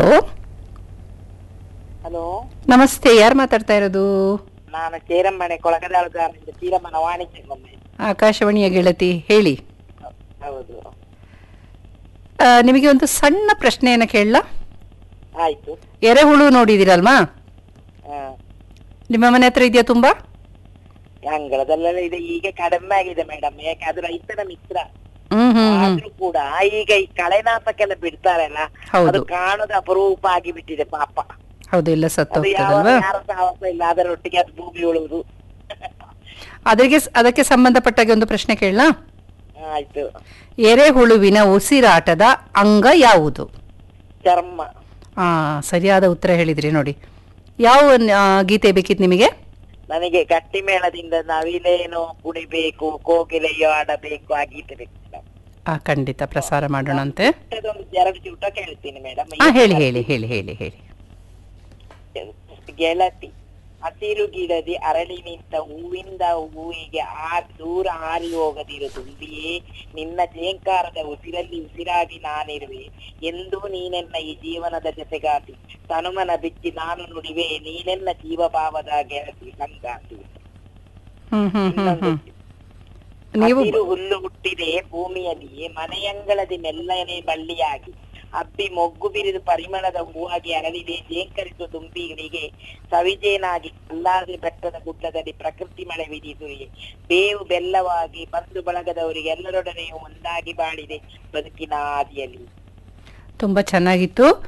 ಓ hello ನಮಸ್ತೆ ಯಾರು ಮಾತಾಡ್ತಾ ಇರೋದು ನಾನು ಚೇರಮ್ಮನೆ ಕೊಳಗದಾಳುಗಾರನಿಂದ ಚೀರಮ್ಮನ ವಾಣಿಜ್ಯ ಗೊಮ್ಮೆ ಆಕಾಶವಾಣಿಯ ಗೆಳತಿ ಹೇಳಿ ಹೌದು ಆ, ನಿಮಗೆ ಒಂದು ಸಣ್ಣ ಪ್ರಶ್ನೆಯನ್ನು ಕೇಳಲ್ಲ ಆಯ್ತು ಎರೆಹುಳು ನೋಡಿದಿರಲ್ವಾ ಹಾ ನಿಮ್ಮ ಮನೆ ಹತ್ರ ಇದೆಯಾ ತುಂಬಾ ಅಂಗಳದಲ್ಲೆಲ್ಲ ಇದೆ ಈಗ ಕಡಿಮೆ ಆಗಿದೆ ಮೇಡಮ್ ಯಾಕೆ ಅದು ರೈತನ ಮಿತ್ರ ಹ್ಮ್ ಹ್ಮ್ ಹ್ಮ್ ಆದ್ರೂ ಕೂಡ ಈಗ ಈ ಕಳೆನಾಶಕ್ಕೆಲ್ಲ ಬಿಡ್ತಾರಲ್ಲ ಹೌದು. ಅದು ಕಾಣದ ಅಪರೂಪ ಆಗಿ ಬಿಟ್ಟಿದೆ ಪಾಪ ಹೌದು ಎಲ್ಲ ಸತ್ತು ಅದು ಯಾವ ಹೋಗ್ತದಲ್ವಾ ಯಾರ ಸಾಹಸ ಇಲ್ಲ ಅದರೊಟ್ಟಿಗೆ ಅದು ಭೂಮಿ ಉಳುವುದು ಅದಕ್ಕೆ ಅದಕ್ಕೆ ಸಂಬಂಧಪಟ್ಟಾಗೆ ಒಂದು ಪ್ರಶ್ನೆ ಕೇಳಲ್ಲ ಆಯ್ತು ಎರೆಹುಳುವಿನ ಉಸಿರಾಟದ ಅಂಗ ಯಾವುದು ಚರ್ಮ ಆ ಸರಿಯಾದ ಉತ್ತರ ಹೇಳಿದ್ರಿ ನೋಡಿ ಯಾವ ಆ, ಗೀತೆ ಬೇಕಿತ್ತು ನಿಮಗೆ ನನಗೆ ಗಟ್ಟಿ ಮೇಳದಿಂದ ನವಿಲೇನೋ ಕುಣಿಬೇಕು ಕೋಗಿಲೆಯೋ ಆಡಬೇಕು ಆ ಗೀತೆ ಬೇಕು ಮೇಡಮ್ ಆ ಖಂಡಿತ ಪ್ರಸಾರ ಮಾಡೋಣಂತೆ ಒಂದು ಎರಡು ಚೂಟ ಕೇಳ್ತೀನಿ ಮೇಡಮ್ ಆ ಹೇಳಿ ಹೇಳಿ ಹೇಳಿ ಹೇಳಿ ಹೇಳಿ ಗೆಳತಿ ಹಸಿರು ಗಿಡದಿ ಅರಳಿ ನಿಂತ ಹೂವಿಂದ ಹೂವಿಗೆ ಆ ದೂರ ಹಾರಿ ಹೋಗದಿರು ತುಂಬಿಯೇ ನಿನ್ನ ಜೇಂಕಾರದ ಉಸಿರಲ್ಲಿ ಉಸಿರಾಗಿ ನಾನಿರುವೆ ಎಂದು ನೀನೆನ್ನ ಈ ಜೀವನದ ಜೊತೆಗಾತಿ ತನುಮನ ಬಿಚ್ಚಿ ನಾನು ನುಡಿವೆ ನೀನೆನ್ನ ಜೀವಭಾವದ ಗೆಳತಿ ಸಂಗಾತಿ ಹ್ಮ್ ಹ್ಮ್ ಹ್ಮ್ ಇನ್ನೊಂದು ಹ್ಮ್ ನೀವು ಹಸಿರು ಹುಲ್ಲು ಹುಟ್ಟಿದೆ ಭೂಮಿಯಲ್ಲಿ ಮನೆಯಂಗಳದಿ ಮೆಲ್ಲನೆ ಬಳ್ಳಿಯಾಗಿ ಹಬ್ಬಿ ಮೊಗ್ಗು ಬಿರಿದು ಪರಿಮಳದ ಹೂವಾಗಿ ಅರಳಿದೆ ಜೇಂಕರಿಸು ದುಂಬಿಗಳಿಗೆ ಸವಿಜೇನಾಗಿ ಕಲ್ಲಾದೆ ಬೆಟ್ಟದ ಗುಡ್ಡದಲ್ಲಿ ಪ್ರಕೃತಿ ಮಳೆ ವಿಧಿಸುವೆ ಬೇವು ಬೆಲ್ಲವಾಗಿ ಬಂಧು ಬಳಗದವರಿಗೆ ಎಲ್ಲರೊಡನೆ ಒಂದಾಗಿ ಬಾಳಿದೆ ಬದುಕಿನ ಆದಿಯಲ್ಲಿ ತುಂಬಾ ಚೆನ್ನಾಗಿತ್ತು